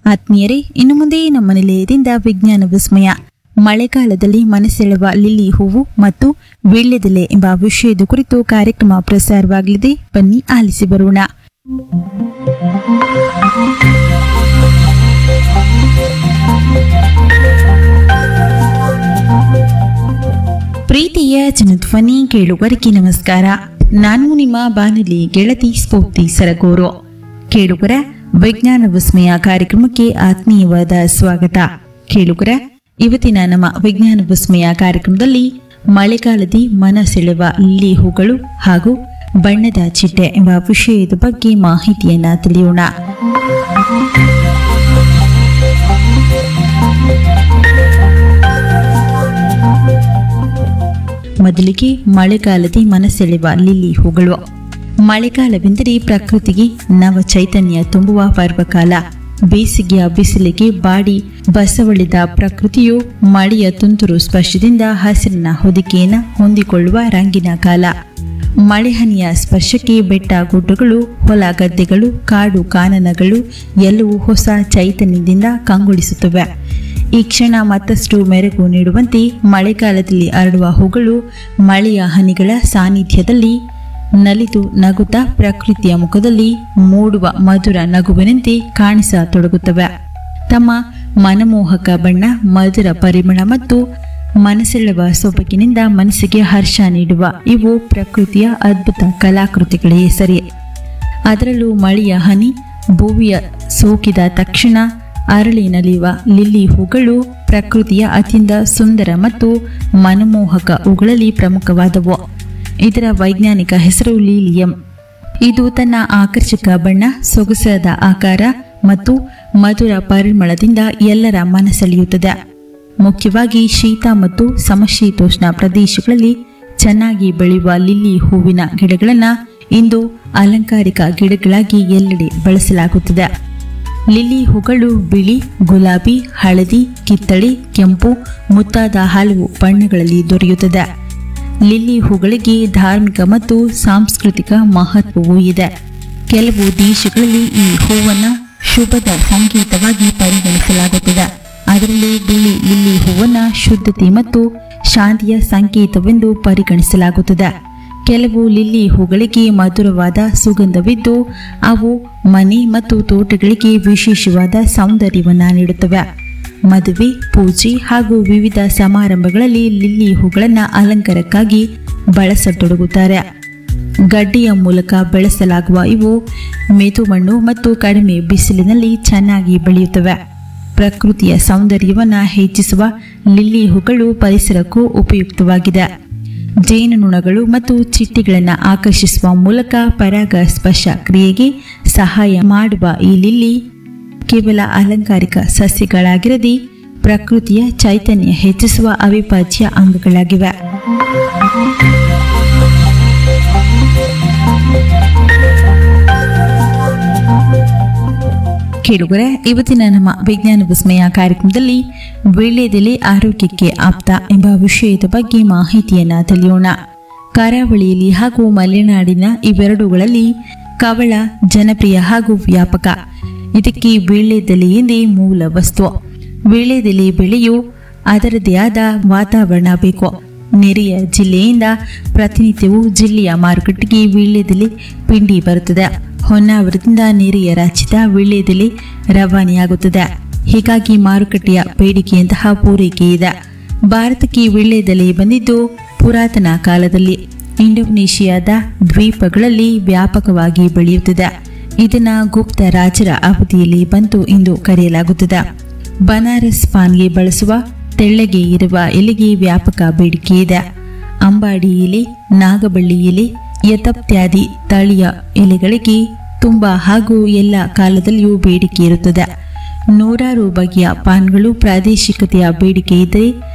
ಆತ್ಮೀಯರೇ ಇನ್ನು ಮುಂದೆ ನಮ್ಮ ನಿಲಯದಿಂದ ವಿಜ್ಞಾನ ವಿಸ್ಮಯ ಮಳೆಗಾಲದಲ್ಲಿ ಮನಸೆಳೆವ ಲಿಲ್ಲಿ ಹೂವು ಮತ್ತು ವೀಳ್ಯದೆಲೆ ಎಂಬ ವಿಷಯದ ಕುರಿತು ಕಾರ್ಯಕ್ರಮ ಪ್ರಸಾರವಾಗಲಿದೆ ಬನ್ನಿ ಆಲಿಸಿ ಬರೋಣ ಪ್ರೀತಿಯ ಜನಧ್ವನಿ ಕೇಳುಗರಿಗೆ ನಮಸ್ಕಾರ ನಾನು ನಿಮ್ಮ ಬಾನಲಿ ಗೆಳತಿ ಸ್ಫೂರ್ತಿ ಸರಗೂರು ಕೇಳುಗರ ವಿಜ್ಞಾನ ವಿಸ್ಮಯ ಕಾರ್ಯಕ್ರಮಕ್ಕೆ ಆತ್ಮೀಯವಾದ ಸ್ವಾಗತ ಕೇಳುಗರ ಇವತ್ತಿನ ನಮ್ಮ ವಿಜ್ಞಾನ ವಿಸ್ಮಯ ಕಾರ್ಯಕ್ರಮದಲ್ಲಿ ಮಳೆಗಾಲದಿ ಮನ ಸೆಳೆವ ಲಿಲ್ಲಿ ಹೂಗಳು ಹಾಗೂ ಬಣ್ಣದ ಚಿಟ್ಟೆ ಎಂಬ ವಿಷಯದ ಬಗ್ಗೆ ಮಾಹಿತಿಯನ್ನ ತಿಳಿಯೋಣ ಮೊದಲಿಗೆ ಮಳೆಗಾಲದಿ ಮನಸೆಳೆವ ಲಿಲ್ಲಿ ಹೂಗಳು ಮಳೆಗಾಲವೆಂದರೆ ಪ್ರಕೃತಿಗೆ ನವ ಚೈತನ್ಯ ತುಂಬುವ ಪರ್ವಕಾಲ ಬೇಸಿಗೆಯ ಬಿಸಿಲಿಗೆ ಬಾಡಿ ಬಸವಳಿದ ಪ್ರಕೃತಿಯು ಮಳೆಯ ತುಂತುರು ಸ್ಪರ್ಶದಿಂದ ಹಸಿರಿನ ಹೊದಿಕೆಯನ್ನು ಹೊಂದಿಕೊಳ್ಳುವ ರಂಗಿನ ಕಾಲ ಮಳೆಹನಿಯ ಸ್ಪರ್ಶಕ್ಕೆ ಬೆಟ್ಟ ಗುಡ್ಡಗಳು ಹೊಲ ಗದ್ದೆಗಳು ಕಾಡು ಕಾನನಗಳು ಎಲ್ಲವೂ ಹೊಸ ಚೈತನ್ಯದಿಂದ ಕಂಗೊಳಿಸುತ್ತವೆ ಈ ಕ್ಷಣ ಮತ್ತಷ್ಟು ಮೆರುಗು ನೀಡುವಂತೆ ಮಳೆಗಾಲದಲ್ಲಿ ಅರಳುವ ಹೂಗಳು ಮಳೆಯ ಹನಿಗಳ ಸಾನ್ನಿಧ್ಯದಲ್ಲಿ ನಲಿದು ನಗುತ್ತಾ ಪ್ರಕೃತಿಯ ಮುಖದಲ್ಲಿ ಮೂಡುವ ಮಧುರ ನಗುವಿನಂತೆ ಕಾಣಿಸತೊಡಗುತ್ತವೆ ತಮ್ಮ ಮನಮೋಹಕ ಬಣ್ಣ ಮಧುರ ಪರಿಮಳ ಮತ್ತು ಮನಸೆಳೆವ ಸೊಬಗಿನಿಂದ ಮನಸ್ಸಿಗೆ ಹರ್ಷ ನೀಡುವ ಇವು ಪ್ರಕೃತಿಯ ಅದ್ಭುತ ಕಲಾಕೃತಿಗಳೇ ಸರಿ ಅದರಲ್ಲೂ ಮಳೆಯ ಹನಿ ಭೂಮಿಯ ಸೋಕಿದ ತಕ್ಷಣ ಅರಳಿ ನಲಿಯುವ ಲಿಲ್ಲಿ ಹೂಗಳು ಪ್ರಕೃತಿಯ ಅತ್ಯಂತ ಸುಂದರ ಮತ್ತು ಮನಮೋಹಕ ಹೂಗಳಲ್ಲಿ ಪ್ರಮುಖವಾದವು ಇದರ ವೈಜ್ಞಾನಿಕ ಹೆಸರು ಲೀಲಿಯಂ ಇದು ತನ್ನ ಆಕರ್ಷಕ ಬಣ್ಣ ಸೊಗಸಾದ ಆಕಾರ ಮತ್ತು ಮಧುರ ಪರಿಮಳದಿಂದ ಎಲ್ಲರ ಮನಸೆಳೆಯುತ್ತದೆ ಮುಖ್ಯವಾಗಿ ಶೀತ ಮತ್ತು ಸಮಶೀತೋಷ್ಣ ಪ್ರದೇಶಗಳಲ್ಲಿ ಚೆನ್ನಾಗಿ ಬೆಳೆಯುವ ಲಿಲ್ಲಿ ಹೂವಿನ ಗಿಡಗಳನ್ನು ಇಂದು ಅಲಂಕಾರಿಕ ಗಿಡಗಳಾಗಿ ಎಲ್ಲೆಡೆ ಬಳಸಲಾಗುತ್ತದೆ ಲಿಲ್ಲಿ ಹೂಗಳು ಬಿಳಿ ಗುಲಾಬಿ ಹಳದಿ ಕಿತ್ತಳೆ ಕೆಂಪು ಮುತ್ತಾದ ಹಲವು ಬಣ್ಣಗಳಲ್ಲಿ ದೊರೆಯುತ್ತದೆ ಲಿಲ್ಲಿ ಹೂಗಳಿಗೆ ಧಾರ್ಮಿಕ ಮತ್ತು ಸಾಂಸ್ಕೃತಿಕ ಮಹತ್ವವೂ ಇದೆ ಕೆಲವು ದೇಶಗಳಲ್ಲಿ ಈ ಹೂವನ್ನು ಶುಭದ ಸಂಕೇತವಾಗಿ ಪರಿಗಣಿಸಲಾಗುತ್ತದೆ ಅದರಲ್ಲಿ ಬಿಳಿ ಲಿಲ್ಲಿ ಹೂವನ್ನು ಶುದ್ಧತೆ ಮತ್ತು ಶಾಂತಿಯ ಸಂಕೇತವೆಂದು ಪರಿಗಣಿಸಲಾಗುತ್ತದೆ ಕೆಲವು ಲಿಲ್ಲಿ ಹೂಗಳಿಗೆ ಮಧುರವಾದ ಸುಗಂಧವಿದ್ದು ಅವು ಮನೆ ಮತ್ತು ತೋಟಗಳಿಗೆ ವಿಶೇಷವಾದ ಸೌಂದರ್ಯವನ್ನು ನೀಡುತ್ತವೆ ಮದುವೆ ಪೂಜೆ ಹಾಗೂ ವಿವಿಧ ಸಮಾರಂಭಗಳಲ್ಲಿ ಲಿಲ್ಲಿ ಹೂಗಳನ್ನು ಅಲಂಕಾರಕ್ಕಾಗಿ ಬಳಸತೊಡಗುತ್ತಾರೆ ಗಡ್ಡೆಯ ಮೂಲಕ ಬೆಳೆಸಲಾಗುವ ಇವು ಮೆದುಮಣ್ಣು ಮತ್ತು ಕಡಿಮೆ ಬಿಸಿಲಿನಲ್ಲಿ ಚೆನ್ನಾಗಿ ಬೆಳೆಯುತ್ತವೆ ಪ್ರಕೃತಿಯ ಸೌಂದರ್ಯವನ್ನು ಹೆಚ್ಚಿಸುವ ಲಿಲ್ಲಿ ಹೂಗಳು ಪರಿಸರಕ್ಕೂ ಉಪಯುಕ್ತವಾಗಿದೆ ಜೇನುನೊಣಗಳು ಮತ್ತು ಚಿಟ್ಟೆಗಳನ್ನು ಆಕರ್ಷಿಸುವ ಮೂಲಕ ಪರಾಗ ಸ್ಪರ್ಶ ಕ್ರಿಯೆಗೆ ಸಹಾಯ ಮಾಡುವ ಈ ಲಿಲ್ಲಿ ಕೇವಲ ಅಲಂಕಾರಿಕ ಸಸ್ಯಗಳಾಗಿರದೆ ಪ್ರಕೃತಿಯ ಚೈತನ್ಯ ಹೆಚ್ಚಿಸುವ ಅವಿಭಾಜ್ಯ ಅಂಗಗಳಾಗಿವೆ ಕೇಳುಗರೆ ಇವತ್ತಿನ ನಮ್ಮ ವಿಜ್ಞಾನ ವಿಸ್ಮಯ ಕಾರ್ಯಕ್ರಮದಲ್ಲಿ ವೀಳ್ಯದೆಲೆ ಆರೋಗ್ಯಕ್ಕೆ ಆಪ್ತ ಎಂಬ ವಿಷಯದ ಬಗ್ಗೆ ಮಾಹಿತಿಯನ್ನ ತಿಳಿಯೋಣ ಕರಾವಳಿಯಲ್ಲಿ ಹಾಗೂ ಮಲೆನಾಡಿನ ಇವೆರಡುಗಳಲ್ಲಿ ಕವಳ ಜನಪ್ರಿಯ ಹಾಗೂ ವ್ಯಾಪಕ ಇದಕ್ಕೆ ವೀಳ್ಯದೆಲೆ ಎಂದೇ ಮೂಲ ವಸ್ತು ವೀಳ್ಯದೆಲೆ ಬೆಳೆಯು ಅದರದೇ ಆದ ವಾತಾವರಣ ಬೇಕು ನೆರೆಯ ಜಿಲ್ಲೆಯಿಂದ ಪ್ರತಿನಿತ್ಯವೂ ಜಿಲ್ಲೆಯ ಮಾರುಕಟ್ಟೆಗೆ ವೀಳ್ಯದೆಲೆ ಪಿಂಡಿ ಬರುತ್ತದೆ ಹೊನ್ನಾವರದಿಂದ ನೆರೆಯ ರಾಜ್ಯದ ವೀಳ್ಯದೆಲೆ ರವಾನೆಯಾಗುತ್ತದೆ ಹೀಗಾಗಿ ಮಾರುಕಟ್ಟೆಯ ಬೇಡಿಕೆಯಂತಹ ಪೂರೈಕೆ ಇದೆ ಭಾರತಕ್ಕೆ ವೀಳ್ಯದೆಲೆ ಬಂದಿದ್ದು ಪುರಾತನ ಕಾಲದಲ್ಲಿ ಇಂಡೋನೇಷಿಯಾದ ದ್ವೀಪಗಳಲ್ಲಿ ವ್ಯಾಪಕವಾಗಿ ಬೆಳೆಯುತ್ತದೆ ಇದನ್ನ ಗುಪ್ತ ರಾಜರ ಅವಧಿಯಲ್ಲಿ ಬಂತು ಎಂದು ಕರೆಯಲಾಗುತ್ತದೆ ಬನಾರಸ್ ಪಾನ್ಗೆ ಬಳಸುವ ತೆಳ್ಳಗೆ ಇರುವ ಎಲೆಗೆ ವ್ಯಾಪಕ ಬೇಡಿಕೆ ಇದೆ ಅಂಬಾಡಿ ಎಲೆ ನಾಗಬಳ್ಳಿ ಎಲೆ ಯತಪ್ತ್ಯಾದಿ ತಳಿಯ ಎಲೆಗಳಿಗೆ ತುಂಬ ಹಾಗೂ ಎಲ್ಲ ಕಾಲದಲ್ಲಿಯೂ ಬೇಡಿಕೆ ಇರುತ್ತದೆ ನೂರಾರು ಬಗೆಯ ಪಾನ್ಗಳು ಪ್ರಾದೇಶಿಕತೆಯ ಬೇಡಿಕೆ ಇದ್ದರೆ